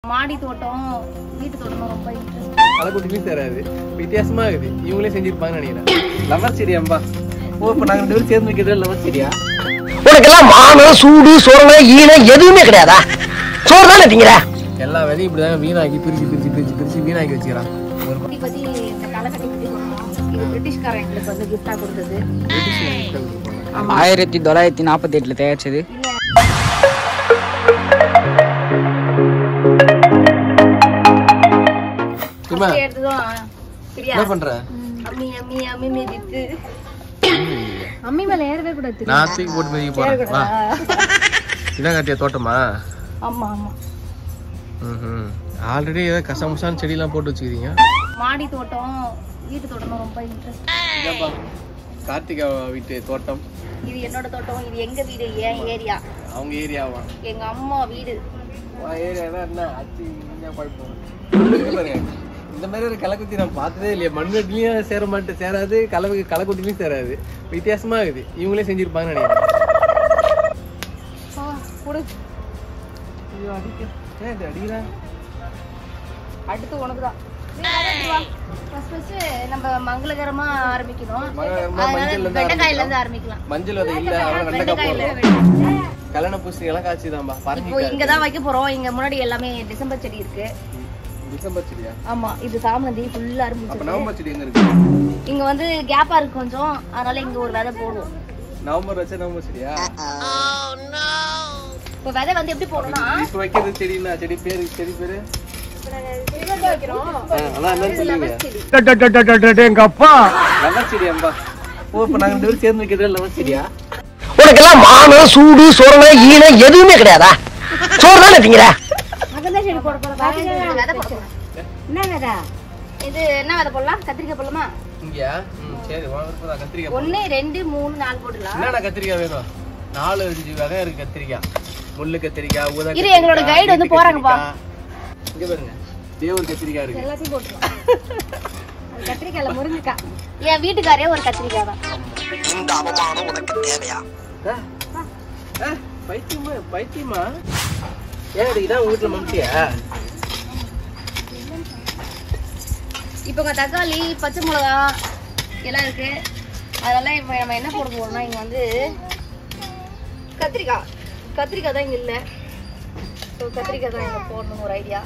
மாடி தோட்டம் வீட்டு தோட்டம் ரொம்ப இன்ட்ரெஸ்ட் களைக்குட்டிலையும் சேராது வித்தியாசமா இருக்குது இவங்களே செஞ்சிருப்பாங்கன்னு நினைக்கிறேன் லவர் செடியாம்பா ஓ இப்போ நாங்கள் ரெண்டு பேரும் சேர்ந்து வைக்கிறது லவர் செடியா உனக்கெல்லாம் மானம் சூடு சோரணை ஈனம் எதுவுமே கிடையாதா சோறு தானே திங்கிற எல்லா வேலையும் இப்படிதான் வீணாக்கி பிரிச்சு பிரிச்சு பிரிச்சு பிரிச்சு வீணாக்கி வச்சுக்கிறான் ஒரு பத்தி பத்தி இந்த களைக்கட்டி பத்தி சொல்லணும் இது பிரிட்டிஷ்காரன் எங்களுக்கு வந்து கிஃப்டா கொடுத்தது ஆயிரத்தி தொள்ளாயிரத்தி நாற்பத்தி எட்டுல தயாரிச்சது சும்மா First எடுத்ததும் பிரியா என்ன பண்ற அம்மி அம்மி அம்மி மிதித்து அம்மி மேல ஏறவே கூடாது நான் தூக்கி போட்டு மிதிக்க போறேன் வா இதான் கட்டிய தோட்டமா ஆமா ஆமா ம் ஆல்ரெடி ஏதோ கசமுசான செடியெல்லாம் போட்டு வச்சுக்கிறீங்க மாடி தோட்டம் வீட்டு தோட்டம் ரொம்ப இன்ட்ரெஸ்ட் இதாப்பா கார்த்திகா வீட்டு தோட்டம் இது என்னோட தோட்டம் இது எங்க வீடு ஏன் ஏரியா அவங்க ஏரியாவா எங்க அம்மா வீடு ஏரியானா என்ன அச்சு இங்கே பாருங்க இந்த மாதிரி ஒரு களைக்குத்தி நான் பார்த்ததே இல்லையா மண்வெட்டிலையும் சேர மாட்டேன் சேராது கலவை களைக்குட்டிலையும் சேராது வித்தியாசமா இருக்குது இவங்களே செஞ்சிருப்பாங்கன்னு நினைக்கிறேன் கொடு ஐயோ அடிக்க ஏன் இது அடிக்கிறேன் அடுத்து உனக்கு தான் நம்ம மங்களகரமா ஆரம்பிக்கணும் மங்களகரமா மஞ்சள்ல இருந்து வெண்டைக்காயில இருந்து ஆரம்பிக்கலாம் மஞ்சள் விதை இல்ல அவன் வெண்டைக்காய் வெண்டைக்காயில போடுறோம் கல்யாண பூசணி எல்லாம் காய்ச்சிதான்பா இப்போ பரங்கி இங்க தான் வைக்க போறோம் இங்க முன்னாடி எல்லாமே டிசம்பர் செடி இருக்கு டிசம்பர் செடியா ஆமா இது சாமந்தி ஃபுல்லா அப்ப ஆரம்பிச்சு நவம்பர் செடி எங்க இருக்கு இங்க வந்து கேப்பா இருக்கு கொஞ்சம் அதனால இங்க ஒரு விதை போடுவோம் நவம்பர் வச்சா நவம்பர் செடியா இப்போ விதை வந்து எப்படி போடணும்னா இப்ப வைக்கிறது செடின்னா செடி பேரு செடி பேரு வைக்கிறோம் ஆ, அதான் என்னன்னு சொல்லுங்க எங்க அப்பா லவர் செடி அம்பா ஓ இப்ப நாங்க ரெண்டு பேரும் சேர்ந்து வைக்கிறது லவர் செடியா உனக்கெல்லாம் மானம் சூடு சோரணை ஈனம் எதுவுமே கிடையாதா சோறு தானே திங்கிற அதான் செடி போட போறோம் விதை போட போறோம் என்ன விதை இது என்ன விதை போடலாம் கத்திரிக்காய் போடலாமா இங்கயா ம் சரி உனக்கு தான் கத்திரிக்காய் போடு. ஒன்னு ரெண்டு மூணு நாலு போடலாம் என்னென்ன கத்திரிக்காய் வேணும் நாலு அஞ்சு வகை இருக்கு கத்திரிக்காய் முள்ளு கத்திரிக்காய் ஊதா இரு, எங்களோட கத்திரிக்காய், guide வந்து நீட்டு போறாங்கப்பா. கத்திரிக்காய். இங்க பாருங்க தேவர் கத்திரிக்காய் இருக்கு எல்லாத்தையும் போட்டுருவோம் கத்திரிக்காயில முருங்கைக்காய் என் வீட்டுக்காரே ஒரு கத்திரிக்காய் தான் இந்த அவமானம் உனக்கு தேவையா ஆ, ஆ, பைத்தியமா பைத்தியமா ஏன் இதான் உங்க வீட்டுல மம்சியா இப்போ இங்க தக்காளி பச்சை மிளகா எல்லாம் இருக்கு அதனால இப்போ நம்ம என்ன போட போறோம்னா இங்க வந்து கத்திரிக்காய் கத்திரிக்காய் தான் இங்க இல்ல ஸோ கத்திரிக்காய் தான் இங்க போடணும் ஒரு ஐடியா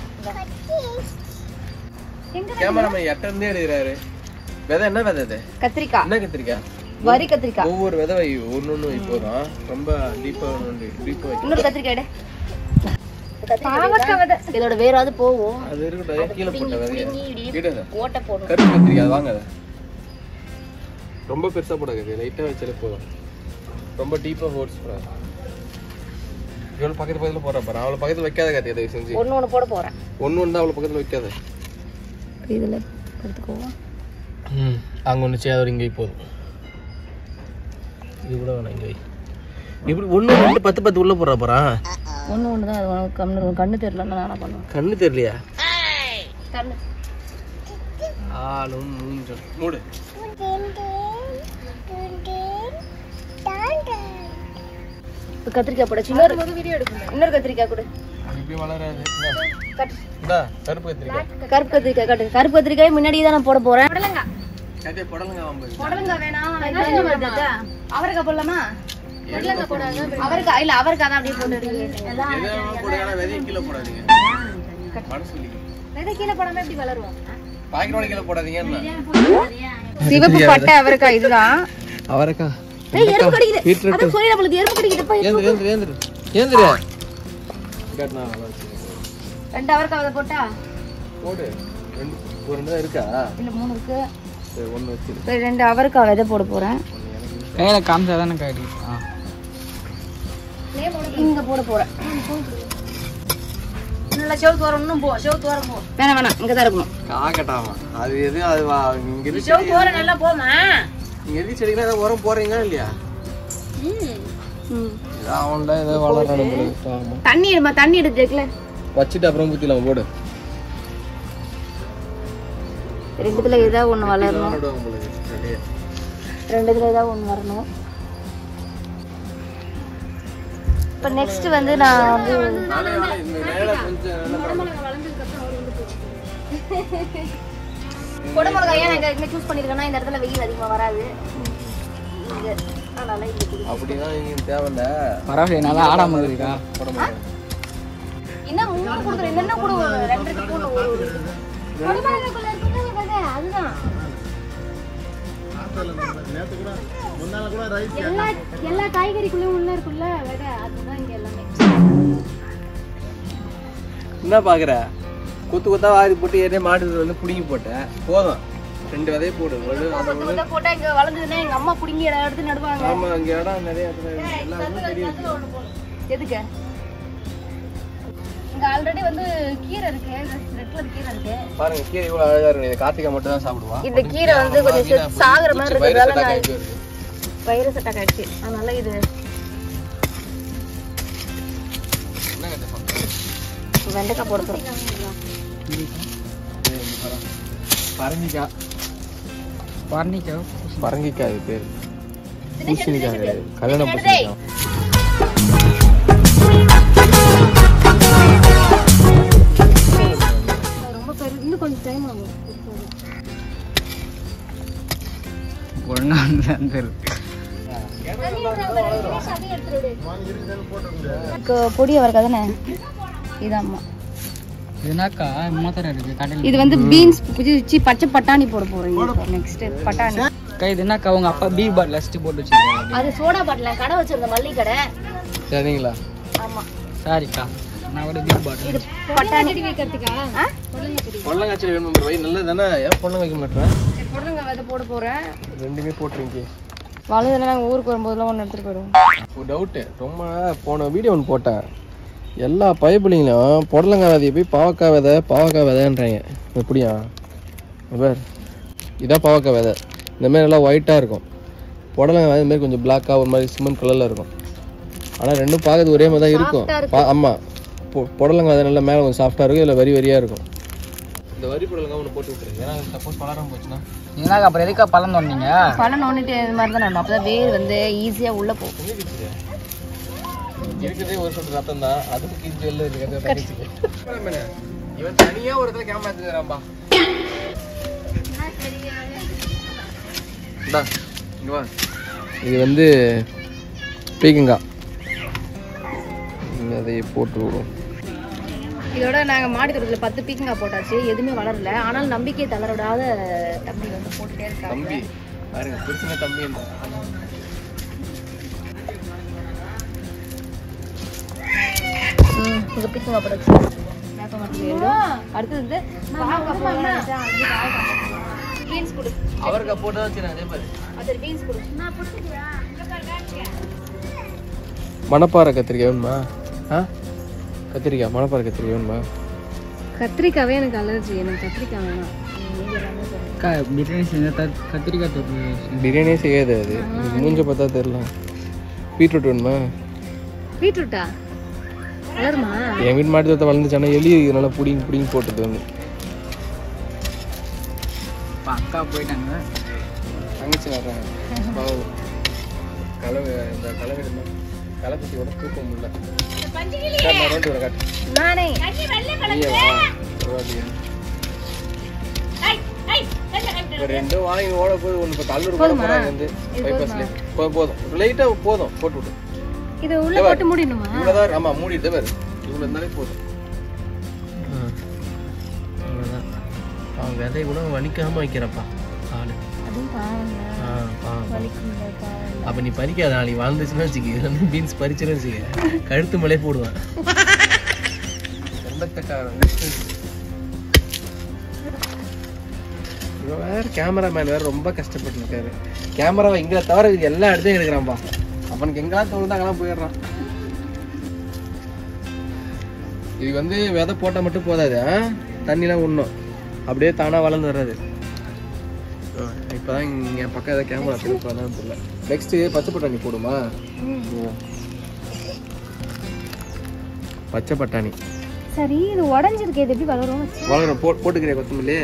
எங்க கேமராமேன் எட்ட இருந்தே எடுக்கிறாரு விதை என்ன விதை இது கத்திரிக்காய் என்ன கத்திரிக்காய் வரி கத்திரிக்காய் ஒவ்வொரு விதை வை ஒன்னு ஒண்ணு இப்போதான் ரொம்ப டீப்பா டீப்பா வைக்கணும் இன்னொரு கத்திரிக்காய் எடு. இதோட வேறாவது போவோம் அது இருக்கட்டும் கீழே போட்ட விதைய கீழே இதை. ஓட்ட போடும் கருப்பு கத்திரிக்காய் அது வாங்க அதை. ரொம்ப பெருசா போடாது லைட்டா வச்சாலே போதும் ரொம்ப டீப்பா ஃபோர்ஸ் போடாது இவ்வளவு பக்கத்து பக்கத்துல போடுறா பாரு அவளை பக்கத்துல வைக்காத காத்தி தயவு செஞ்சு ஒண்ணு ஒண்ணு போட போறேன் ஒண்ணு ஒண்ணு தான் அவளை பக்கத்துல வைக்காத இதுல எடுத்துக்கோவோம் ம் அங்க ஒண்ணு சேதம் இங்கே போதும் இது கூட வேணாம் இங்க வை இப்படி ஒண்ணு ரெண்டு பத்து பத்து உள்ள போடுறா போறா ஒண்ணு ஒண்ணு தான் அது உனக்கு கண்ணு கண்ணு தெரியலன்னு நான் பண்ணுவேன் கண்ணு தெரியலையா கண்ணு ஆளும் மூஞ்சல் மூடு இப்போ கத்திரிக்காய் போட இன்னொரு இன்னொரு கத்திரிக்காய் கொடு அது இப்படி வளராது இந்தா. கட்டு. இந்தா கருப்பு கத்திரிக்காய் கருப்பு கத்திரிக்காய் கட்டு கருப்பு கத்திரிக்காய் முன்னாடி தான் நான் போட போறேன் புடலங்காய் கத்திரிக்காய் புடலங்க வாம்பது புடலங்காய் வேணாம் அவரைக்காய் போடலாமா புடலங்காய் போடாது அவரைக்காய் இல்ல அவரைக்காய் தான் அப்படியே போட்டு எதை வேணாலும் போடுங்க ஆனா விதையை கீழே போடாதீங்க மனசு வலிக்கும் விதை கீழே போடாம எப்படி வளரும் பாக்கெட்டோட கீழே போடாதீங்க சிவப்பு பட்டை அவரைக்காய் இதுதான் அவரைக்கா ஏய் எறும்பு கடிக்குது அதான் சொல்லி நம்மளுக்கு எறும்பு கடிக்குது போய் ஏந்திரு ஏந்திரு ஏந்திரு ஏந்திரு கேட்டுனா நல்லா வச்சுக்கோ. ரெண்டு அவரைக்காய் விதை போட்டா போடு ரெண்டு ஒரு ரெண்டு தான் இருக்கா இல்ல மூணு இருக்கு சரி ஒன்று வச்சிரு சரி, ரெண்டு அவரைக்காய் விதை போட போறேன் கையில காமிச்சா தானே காட்டி ஆ இங்க போட போறேன் நல்லா செவத்து வர இன்னும் போ செவத்து வர போ வேணாம் வேணாம் இங்க தான் இருக்கணும் காக்கட்டாமா அது எது அது வா இங்க எது செவத்து வர நல்லா போமா இங்க எது செடிக்கலாம் ஏதாவது உரம் போடுறீங்களா இல்லையா ம் அவன்டா ஏதோ வளரானு ஆமா தண்ணி எடுமா தண்ணி எடுத்து ஜெக்ல வச்சுட்டு அப்புறம் ஊற்றிலாம் போடு ரெண்டுத்துல ஏதாவது ஒண்ணு வளரணும் நடுவாங்க போல இருக்கு. ரெடியா. ரெண்டுத்துல ஏதாவது ஒண்ணு வரணும் இப்போ நெக்ஸ்ட் வந்து நான் வந்து நாளே வாழை இந்த மேலே கொஞ்சம் நல்லா குடமிளகாய் ஏன் நான் இங்கே சூஸ் பண்ணியிருக்கேன்னா இந்த இடத்துல வெயில் அதிகமாக வராது இங்கே அதனால இங்கே குடி அப்படிதான் இங்க தேவையில்ல பரவாயில்ல நல்லா ஆடாம இருக்கா போட மாட்டேன் என்ன மூணு கொடுக்குறேன் என்னென்ன கொடு ரெண்டு ஸ்பூன் ஒரு குடமிளகாய்க்குள்ள இருக்குது பாருங்க, அதுதான் எல்லா எல்லா காய்கறிக்குள்ளேயும் உள்ள இருக்குல்ல விதை அதுதான் இங்க எல்லாமே என்ன பாக்குற கொத்து கொத்தா வாரி போட்டு ஏறே மாட்டு வந்து புடுங்கி போட்டேன் போதும் ரெண்டு விதைய போடு ஒரு அது கொத்து கொத்தா போட்டா இங்க வளர்ந்ததுன்னா எங்க அம்மா புடுங்கி இடம் எடுத்து நடுவாங்க ஆமா இங்க இடம் நிறைய இடத்துல இருக்கு. எல்லாருக்கும் தெரியும் எதுக்கு இங்க ஆல்ரெடி வந்து கீரை இருக்கு ரெட் கலர் கீரை இருக்கு பாருங்க கீரை இவ்வளவு அழகா இருக்கு இது கார்த்திகா மட்டும் தான் சாப்பிடுவா இந்த கீரை வந்து கொஞ்சம் செத்து சாகுற மாதிரி வைரஸ் இருக்கிறதால attack நான் ஆயிட்டு வருது. வைரஸ் அட்டாக் ஆயிடுச்சு அதனால இது என்ன கதை சொல்ற? வெண்டைக்காய் போட போறோம் ஏய், இங்க பாரு. பரங்கிக்காய் பரணிக்கா பரங்கிக்காய் அது பேர் பூசணிக்காய் கிடையாது கல்யாணம் பூசணிக்காய் ரொம்ப பெரு இன்னும் கொஞ்சம் டைம் ஆகும் ஒழுங்கா வந்து பொடி அவருக்கு தானே இதாம்மா இதுனாக்கா மாத்திரம் இருக்கு கடையில் இது வந்து பீன்ஸ் சி பச்சை பட்டாணி போட போறோம் நெக்ஸ்ட் பட்டாணி அக்கா இது என்னக்கா உங்க அப்பா பீ பார் லஸ்ட் போட்டு வச்சிருக்காரு அது சோடா பாட்டில் கடை வச்சிருந்த மல்லிகை கடை சரிங்களா ஆமா சாரிக்கா நான் கூட பீ பாட்டில் இது பட்டாணி வைக்கிறதுக்கா பொள்ளங்காய்ச்சல் வேணும் வை நல்லது தானே ஏன் பொண்ணு வைக்க மாட்டேன் பொருளுங்க விதை போட போறேன் ரெண்டுமே போட்டுருங்க வலதுல நாங்கள் ஊருக்கு வரும்போதெல்லாம் ஒன்று எடுத்துட்டு போயிடுவோம் ஒரு டவுட்டு ரொம்ப போன வீடியோ ஒன்று போட்டேன் எல்லா பைப்பிள்ளைங்களும் புடலங்காய் விதையை போய் பாவக்காய் விதை பாவக்காய் விதைன்றாங்க எப்படியா இங்க பார் இதான் பாவக்காய் விதை இந்த மாதிரி நல்லா ஒயிட்டாக இருக்கும் புடலங்காய் விதை இந்த மாதிரி கொஞ்சம் பிளாக்காக ஒரு மாதிரி சிமெண்ட் கலரில் இருக்கும் ஆனால் ரெண்டும் பார்க்கறது ஒரே மாதிரி தான் இருக்கும் பா- ஆமாம் பொ- புடலங்காய் விதை நல்லா மேலே கொஞ்சம் சாஃப்டாக இருக்கும் இதில் வரி வரியாக இருக்கும் இந்த வரி புடலங்காய் ஒன்று போட்டு விட்டுருங்க ஏன்னா சப்போஸ் பலரம் போச்சுன்னா என்னக்கா அப்புறம் எதுக்கா பழம் தோணுங்க பழம் நோண்டிட்டு இது மாதிரி தான் நடணும் அப்பதான் வேர் வந்து ஈஸியா உள்ள போகும் இருக்கிறதே ஒரு சொட்டு ரத்தம் தான் அதுக்கு கிஞ்சி வெளில இருக்கிறது இவன் தனியா ஒரு இடத்துல கேமரா எடுத்துக்கிறான்பா இந்தா, இங்க வா. இது வந்து பீக்கங்காய் இங்க அதை போட்டு விடுவோம் இதோட நாங்க மாடி தோட்டத்துல பத்து பீக்கங்காய் போட்டாச்சு எதுவுமே வளரல ஆனால் நம்பிக்கை தளர விடாத தம்பி வந்து போட்டுட்டே இருக்காங்க தம்பி பாருங்க புருஷன தம்பி ம், இங்க பீக்கங்காய் போட்டாச்சு வேப்ப மரத்துல ஏறிடும். அடுத்தது வந்து பாவக்காய் போடலாம்னு நினைச்சேன். அது பாவக்காய் போடலாம். பீன்ஸ் கொடு அவருக்கு போட்டு தான் வச்சுருந்தேன் அதே மாதிரி அது பீன்ஸ் கொடு மணப்பாறை கத்திரிக்காய் வேணுமா ஆ கத்திரிக்காய் மணப்பாறை கத்திரிக்காய் வேணுமா கத்திரிக்காவே எனக்கு அலர்ஜி எனக்கு கத்திரிக்காய் வேணாம் நீங்க எல்லாமே சொல்லுங்க. அக்கா பிரியாணி செஞ்சா த- கத்திரிக்காய் தொட்டு பிரியாணியே செய்யாது அது இது மூஞ்ச பார்த்தா தெரியல பீட்ரூட் வேணுமா பீட்ரூட்டா வளருமா என் வீட்டு மாட்டு தோட்டம் வளர்ந்துச்சானா எலி நல்லா புடிங்கி புடிங்கி போட்டது வந்து இப்போ அக்கா போயிட்டாங்க தங்கச்சி வர்றாங்க பாவம் கலவை இந்த கலவை களைப்பத்தி கூட தூக்க முடியல சரி, நான் ரோட்டு வர காட்டு நானே நீயே வா. பரவாயில்லையா? இப்ப ரெண்டும் வாங்கி ஓட போது ஒன்று இப்போ கல்லூர் போட போகிறாங்க வந்து பைபாஸ்ல போதும் லைட்டாக போதும் போட்டு விட்டு இது உள்ள போட்டு மூடிடணுமா இவ்வளோதான் ஆமாம் மூடிட்டு பாரு இவ்வளோ இருந்தாலே போதும் அவ்வளோதான் அவன் விதை கூட வலிக்காம வைக்கிறப்பா ஆளு அதுவும் பாவம் ஆ பாவம் வலிக்கும்ல, பாவம். அப்ப நீ பறிக்காத நாளைக்கு வாழ்ந்துச்சுன்னா வச்சுக்க இதுல வந்து பீன்ஸ் பறிச்சுன்னு வச்சுக்க கழுத்து மலை போடுவேன் சொந்தக்காரன் இவன் வேற கேமராமேன் வேற ரொம்ப கஷ்டப்பட்டு இருக்காரு கேமராவை இங்க தவிர இது எல்லா இடத்தையும் எடுக்கிறான்பா அவனுக்கு எங்கெல்லாம் தோணுதோ அங்கெல்லாம் போயிடுறான் இது வந்து விதை போட்டா மட்டும் போதாது ஆ? தண்ணிலாம் உண்ணும் அப்படியே தானா வளர்ந்து வர்றது ஆ, இப்பதான் இங்க பக்கம் ஏதாவது கேமரா திருப்பதான் தெரியல நெக்ஸ்ட் பச்சை பட்டாணி போடுமா பச்சை பட்டாணி சரி இது உடஞ்சிருக்கு இது எப்படி வளரும் வளரும் போ போட்டுக்கிறியா கொத்தமல்லி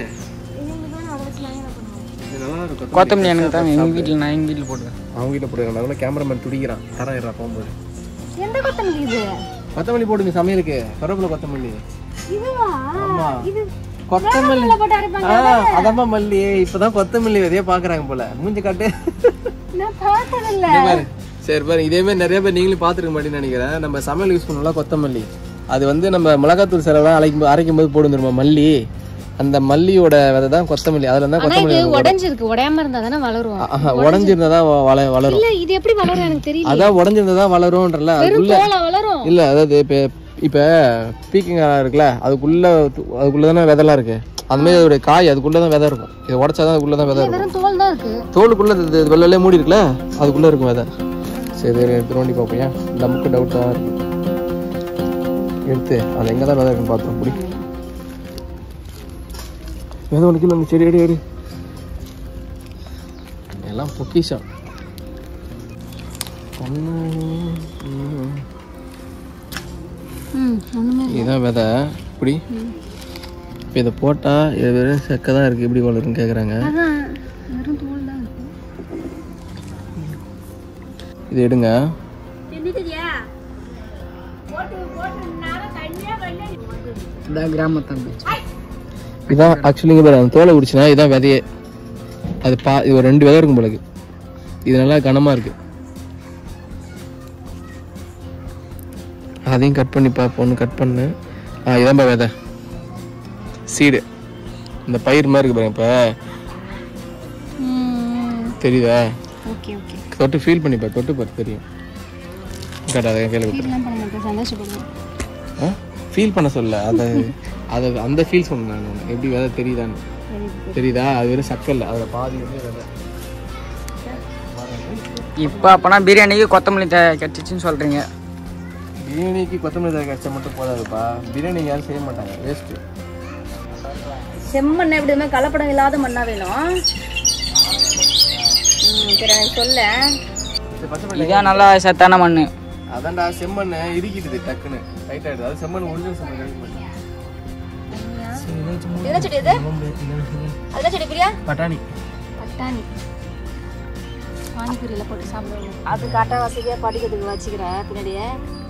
இது நல்லா இருக்கும் கொத்தமல்லி எனக்கு தாங்க எங்கள் வீட்டில் நான் எங்கள் வீட்டில் போட்டுக்கிறேன் அவங்க வீட்டில் போட்டுக்கிறாங்க கேமராமேன் துடிக்கிறான் தரம் போகும்போது எந்த கொத்தமல்லி இது கொத்தமல்லி போடுங்க சமையலுக்கு கருவேப்பிலை கொத்தமல்லி இதுவா ஆமா இது கொத்தமல்லி உள்ள போட்டு அரைப்பாங்க ஆ அதம்மா மல்லி இப்பதான் கொத்தமல்லி விதைய பாக்குறாங்க போல மூஞ்சி காட்டு நான் பார்த்ததில்ல இதே பாரு சரி பாரு இதே மாதிரி நிறைய பேர் நீங்களும் பாத்துருக்க மாட்டேன்னு நினைக்கிறேன் நம்ம சமையல் யூஸ் பண்ணலாம் கொத்தமல்லி அது வந்து நம்ம மிளகாத்தூள் செலவெல்லாம் அரைக்கும் போது அரைக்கும் போது போடும் தெரியுமா மல்லி அந்த மல்லியோட விதை தான் கொத்தமல்லி அதுல தான் ஆனா கொத்தமல்லி இது உடைஞ்சிருக்கு உடையாம இருந்தா தானே வளரும் ஆஹா, உடைஞ்சிருந்தா தான் வள வளரும் இல்ல இது எப்படி வளரும் எனக்கு தெரியல அதான் உடஞ்சிருந்தா தான் வளரும்ன்றல வெறும் அதுக்குள்ள தோலா வளரும் இல்ல அதாவது இப்ப இப்ப பீக்கிங் இருக்குல்ல அதுக்குள்ள அதுக்குள்ள தானே விதைலாம் இருக்கு அந்த மாதிரி ஒரு காய் அதுக்குள்ள தான் விதை இருக்கும் இதை உடச்சாதான் அதுக்குள்ள தான் விதை இருக்கும் வெறும் தோல் தான் இருக்கு தோலுக்குள்ள இது- இது வெள்ளை மூடி இருக்குல்ல அதுக்குள்ள இருக்கும் விதை சரி இதை எடுத்து நோண்டி பார்ப்போம் ஏன் நமக்கு டவுட்டா இருக்கு எடுத்து அது எங்க தான் விதை இருக்குன்னு பார்த்தோம் அப்படி விதை ஒன்று கீழே செடி எடு எடு எல்லாம் பொக்கிஷம் ம் ஒண்ணுமே இதுதான் விதை இப்படி இப்போ இதை போட்டா இது வெறும் செக்க தான் இருக்கு எப்படி வளருன்னு கேட்குறாங்க அதான் வெறும் தோல் தான் இருக்கு இது எடுங்க இந்த கிராமத்தம்பி இதான் ஆக்சுவலி இங்கே பாரு அந்த தோலை குடிச்சுனா இதான் விதையே அது பா இது ஒரு ரெண்டு விதை இருக்கும் போலக்கு இது நல்லா கனமாக இருக்கு அதையும் கட் பண்ணி பார்ப்போம் கட் பண்ணு ஆ இதான்பா விதை சீடு இந்த பயிர் மாதிரி இருக்கு பாருங்க இப்போ தெரியுதா ஓகே ஓகே தொட்டு ஃபீல் பண்ணி பாரு தொட்டு பாரு தெரியும் கேட்டா அதை கையில் கொடுத்துரு இதெல்லாம் பண்ண மாட்டேன் சந்தோஷப்படுவேன் ஃபீல் பண்ண சொல்ல அதை அதை அந்த ஃபீல் சொன்னேன் நான் உனக்கு. எப்படி விதை தெரியுதான்னு தெரியுதா அது வெறும் சக்கை இல்லை அதில் பாதி வந்து விதை இப்போ அப்போனா பிரியாணிக்கு கொத்தமல்லி த கிடச்சிச்சின்னு சொல்கிறீங்க பிரியாணிக்கு கொத்தமல்லி தழை கடிச்சா மட்டும் போதாதுப்பா பிரியாணி யாரும் செய்ய மாட்டாங்க வேஸ்ட்டு செம்மண்ணை எப்படி மாதிரி கலப்படம் இல்லாத மண்ணா வேணும் ம், சரி எனக்கு சொல்ல இதான் நல்லா சத்தான மண் அதான்டா செம்மண்ணை இறுக்கிடுது டக்குன்னு டைட் ஆயிடுது அது செம்மண் ஒரிஜினல் செம்மண் கிடைக்க மாட்டேங்குது என்ன செடி இது அதுதான் செடி பிரியா பட்டாணி பட்டாணி பானிபூரியில் போட்டு சாப்பிடுவோம் அது காட்டா வசதியாக படிக்கிறதுக்கு வச்சுக்கிறேன் பின்னாடியே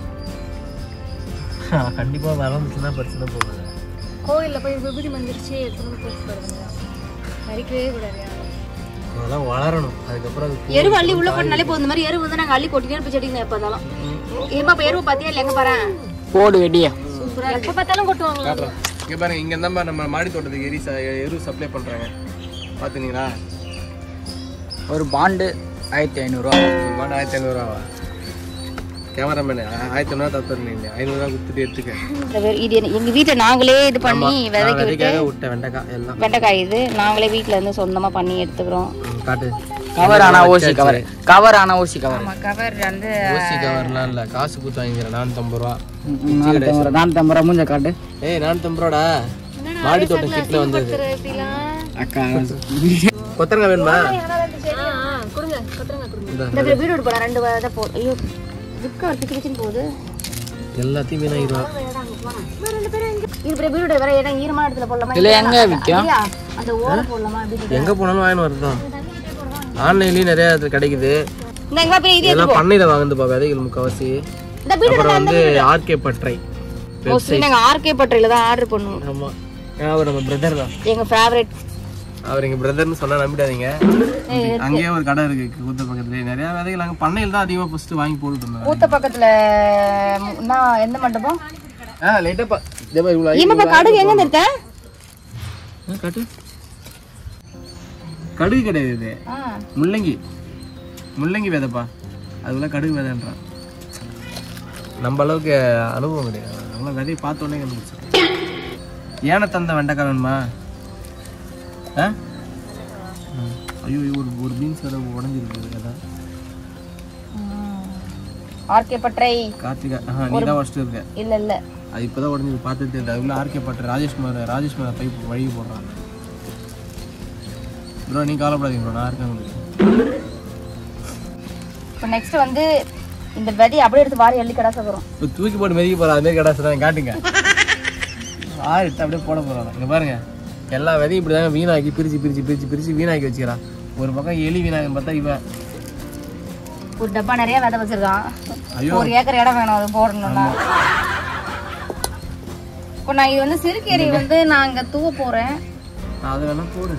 கண்டிப்பாக வளர்ந்துச்சுன்னா பிரச்சனை போகுது கோவிலில் போய் விபூதி மந்திரிச்சு எடுத்துன்னு போட்டு போடுங்க பறிக்கவே கூடாது யாரும். அதெல்லாம் வளரணும் அதுக்கப்புறம் அது எருவு அள்ளி உள்ள போட்டனாலே போதும் இந்த மாதிரி எருவு வந்து நாங்கள் அள்ளி கொட்டினே இருப்போம் செடிங்க எப்போ பார்த்தாலும் ஏமா இப்போ எருவு பார்த்தியா இல்லை எங்கே பாரு போடு வெடியா சூப்பராக எப்போ பார்த்தாலும் கொட்டுவாங்க காட்டுறேன் இங்கே பாருங்க இங்கே இருந்தால் நம்ம மாடி தோட்டத்துக்கு எரி ச எரு சப்ளை பண்ணுறாங்க பார்த்துனீங்களா ஒரு பாண்டு ஆயிரத்தி ஐநூறுரூவா ஒரு மாடு ஆயிரத்தி ஐநூறுரூவா கேமராமேனு ஆயிரத்தி ஐநூறுவா தத்துறீங்க ஐநூறுரூவா கொடுத்துட்டு எடுத்துக்க இது எங்கள் வீட்டில் நாங்களே இது பண்ணி நான் விதைக்கு விட்டு விதைக்காக விட்ட வெண்டைக்காய் எல்லாம் வெண்டைக்காய் இது நாங்களே வீட்டில் இருந்து சொந்தமாக பண்ணி எடுத்துக்கிறோம் ம், காட்டு கவர் ஆனா ஓசி கவர் கவர் ஆனா ஓசி கவர் கவர் வந்து ஊசி கவர்லாம் இல்லை காசு கொடுத்து வாங்கிக்கிறேன் நானூற்றம்பது ரூபா நானூற்றம்பது ரூபா நானூற்றம்பது ரூபா மூஞ்ச காட்டு ஏய் நானூற்றம்பது ரூபாடா மாடி தோட்டம் கிட்ட வந்தது அக்கா கொத்தரங்க வேணுமா கொடுங்க கொத்துறங்க கொடுங்க இந்த வீடு வீடு போடலாம் ரெண்டு இதை போ ஐயோ புக்கா பிச்சு பிச்சுன்னு போகுது எல்லாத்தையும் வீணாகிடுவா இது பெரிய வீடு வேற இடம் ஈரமான இடத்துல போடலாமா இதுல எங்க விற்கும் இல்லையா? அந்த ஓரம் போடலாமா அப்படி எங்கே போனாலும் வாங்கின்னு வரதான் ஆன்லைன்லேயும் நிறைய இது கிடைக்குது இந்த எங்க பெரிய இது இதெல்லாம் பண்ணையில் வாங்குதுப்பா விதைகள் முக்கால்வாசி இந்த வீடு அப்புறம் வந்து ஆர்கே பட்ரை மோஸ்ட்லி நாங்க ஆர்கே பட்டறையில தான் ஆர்டர் பண்ணுவோம் ஆமாம் அவர் நம்ம பிரதர் தான் எங்க ஃபேவரட் அவர் எங்க பிரதர்னு சொன்னா நம்பிடாதீங்க அங்கேயே ஒரு கடை இருக்கு கூத்த பக்கத்துலயே நிறைய விதைகள் அங்கே பண்ணையில் தான் அதிகமாக ஃபர்ஸ்ட் வாங்கி போட்டுட்டு இருந்தாங்க ஊத்த பக்கத்துல ம், நான் எந்த மண்டபம் ஆ லைட்டாக பா இதே மாதிரி இவ்வளோ இம்மா கடுகு எங்க நிறுத்த ஆ, காட்டு கடுகு கிடையாது இது முள்ளங்கி முள்ளங்கி விதைப்பா அதுக்குள்ள கடுகு விதைன்றான் நம்ம அளவுக்கு அனுபவம் கிடையாது அதெல்லாம் விதையை பார்த்த உடனே கண்டுபிடிச்சிடும் ஏன தந்த வெண்டைக்காய் வேணுமா ஆ ம். ஐயோ ஐயோ, ஒரு ஒரு பீன்ஸ் விதை உடஞ்சிருக்கு விதை ஆர்கே பட்டறை கார்த்திகா ஆஹா நீ தான் ஃபஸ்ட்டு இருக்க இல்ல இல்ல அது இப்போதான் உடஞ்சிருக்கு பார்த்துட்டு தெரியுது அதுக்குள்ள ஆர்கே பட்டு ராஜேஷ்குமார் ராஜேஷ்குமார் பைப் வழி போடுறான் ப்ரோ நீ கவலைப்படாதீங்க ப்ரோ நான் இருக்கேன் உங்களுக்கு இப்போ நெக்ஸ்ட் வந்து இந்த விதை அப்படியே எடுத்து வாரி அள்ளி கடா சகரம் இப்போ தூக்கி போட்டு மெதிக்க போகிறோம் அதுமாரி கடை சொல்கிறேன் காட்டுங்க ஆறு எடுத்து அப்படியே போட போகிறாங்க இங்கே பாருங்க எல்லா விதையும் இப்படி தாங்க வீணாக்கி பிரித்து பிரித்து பிரித்து பிரித்து வீணாக்கி வச்சுக்கிறான் ஒரு பக்கம் எலி வீணாக்குன்னு பார்த்தா இவன் ஒரு டப்பா நிறைய விதை வச்சிருக்கான் ஐயோ. ஒரு ஏக்கர் இடம் வேணும் அது போடணும்னா இப்போ நான் இது வந்து சிறுகீரை வந்து நான் இங்க தூவ போறேன் அது வேணா போடு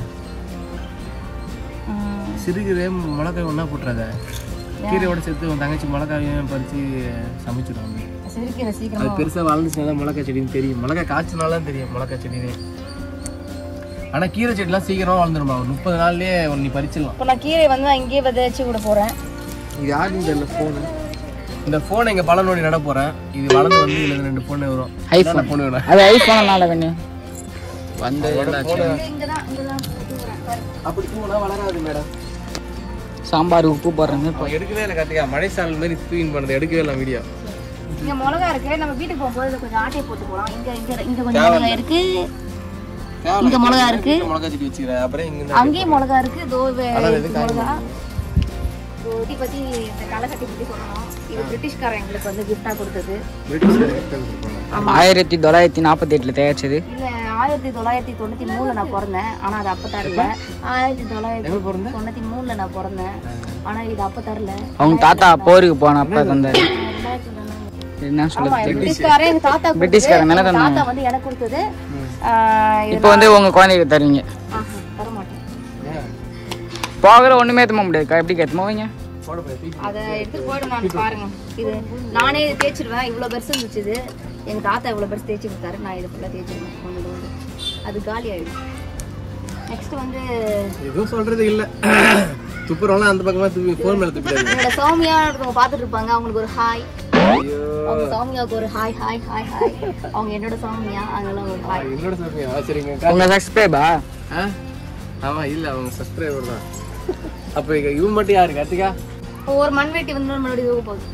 ம், சிறுகீரை மிளகாய் ஒன்றா போட்டுறாத கீரையோட சேர்த்து உன் தங்கச்சி மிளகாயும் பறித்து சமைச்சிடுவாங்க சிறுகீரை அது சீக்கிரமா பெருசாக வளர்ந்துச்சுனா தான் மிளகாய் செடின்னு தெரியும் மிளகாய் காய்ச்சினாலும் தெரியும் மிளகாய் செடினே ஆனால் கீரை செடிலாம் சீக்கிரமாக வளர்ந்துருமா ஒரு முப்பது நாள்லயே நீ பறிச்சிடலாம் இப்போ நான் கீரை வந்து அங்கேயே விதைச்சு விட போறேன் இது யாருன்னு தெரியல ஃபோனு இந்த ஃபோனை இங்கே பல நோடி நட போகிறேன் இது வளர்ந்து வந்து இதில் ரெண்டு ஃபோனு வரும் ஐஃபோன் ஃபோனு வேணும் அது ஐஃபோனால கண்ணு வந்து ஃபோனு இங்கதான் இங்கதான் தூவுறேன் பாரு. அப்படி தூங்கினா வளராது மேடம் சாம்பார் உப்பு போடுறேங்க இப்போ எடுக்கவே இல்லை கத்தியா மழை சாரல் மாதிரி தூயின் பண்ணது எடுக்கவே இல்லை வீடியோ இங்க மிளகா இருக்கு நம்ம வீட்டுக்கு போகும்போது இதுல கொஞ்சம் ஆட்டையை போட்டு போலாம் இங்க இங்க இங்க கொஞ்சம் மிளகா இருக்கு இங்க மிளகா இருக்கு மிளகா செடி வச்சுக்கிறேன் அப்புறம் இங்கே அங்கேயும் மிளகா இருக்கு தோ வே- அதான் இது காய் மிளகா இதை பத்தி இந்த களைக்கட்டி பத்தி சொல்லணும் இது பிரிட்டிஷ்காரன் எங்களுக்கு வந்து கிஃப்டா கொடுத்தது பிரிட்டிஷ் ஆயிரத்தி தொள்ளாயிரத்தி நாற்பத்தி எட்டுல தயாரிச்சது இல்ல ஆயிரத்தி தொள்ளாயிரத்தி தொண்ணூத்தி மூணுல நான் பிறந்தேன் ஆனா அது அப்ப தரல ஆயிரத்தி தொள்ளாயிரத்தி எங்க பிறந்த தொண்ணூத்தி மூணுல நான் பிறந்தேன் ஆனா இது அப்ப தரல அவங்க தாத்தா போருக்கு போனப்ப தந்தாரு என்ன ஆமா சொல்லுது இது பிரிட்டிஷ்காரன் எங்க தாத்தா கொடுத்தது. பிரிட்டிஷ்காரன் தானே எங்க தந்தாங்க. தாத்தா வந்து எனக்கு கொடுத்தது ஆஹ் இது இப்போ வந்து உங்க குழந்தைக்கு தருவீங்க ஆஹா, தர மாட்டேன் போகிற ஒண்ணுமே ஏற்ற முடியாது எப்படி கேட்க வைங்க போட போய் அதை எடுத்துட்டு போயிடும் நான் பாருங்க இது நானே இது தேய்ச்சிருவேன் இவ்வளோ பெருசு இருந்துச்சு இது எங்க தாத்தா இவ்வளோ பெருசு தேய்ச்சி கொடுத்தாரு நான் இதை ஃபுல்லாக தேய்ச்சிருவேன் ஒன்று வந்து அது காலி ஆயிடும் நெக்ஸ்ட் வந்து எதுவும் சொல்றது இல்ல துப்புறவங்க அந்த பக்கமா துப்பி ஃபோன் மேல துப்பிடாது என்னோட சௌமியா ஒருத்தவங்க பார்த்துட்டு இருப்பாங்க அவங்களுக்கு ஒரு ஹாய் ஐயோ அவங்க சௌமியாவுக்கு ஒரு ஹாய் ஹாய் ஹாய் ஹாய் அவங்க என்னோட சௌமியா அவங்களாம் ஒரு ஹாய் என்னோட சொல்றீங்க சரிங்க உங்க சப்ஸ்கிரைபா ஆ ஆமா இல்ல அவங்க சப்ஸ்கிரைபர் தான் அப்ப இங்க இவன் மட்டும் யாரு கார்த்திகா ஒரு மண்வெட்டி வந்து மறுபடியும் தூக்க போகுது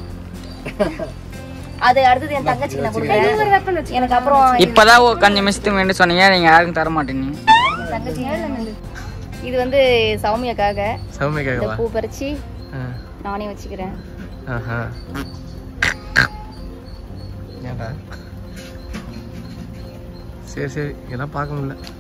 அது அடுத்தது என் தங்கச்சிக்கு நான் கொடுக்குறேன் எனக்கு அப்புறம் இப்பதான் ஒரு கொஞ்சம் மிஸ்து வேண்டு சொன்னீங்க நீங்க யாருக்கும் தர மாட்டீங்க என் தங்கச்சி இது வந்து சௌமியாக்காக சௌமியா இந்த கேட்கவா பூ பறிச்சு நானே வச்சுக்கிறேன் ஆஹா ஏன்டா சரி சரி இதெல்லாம் பார்க்க முடியல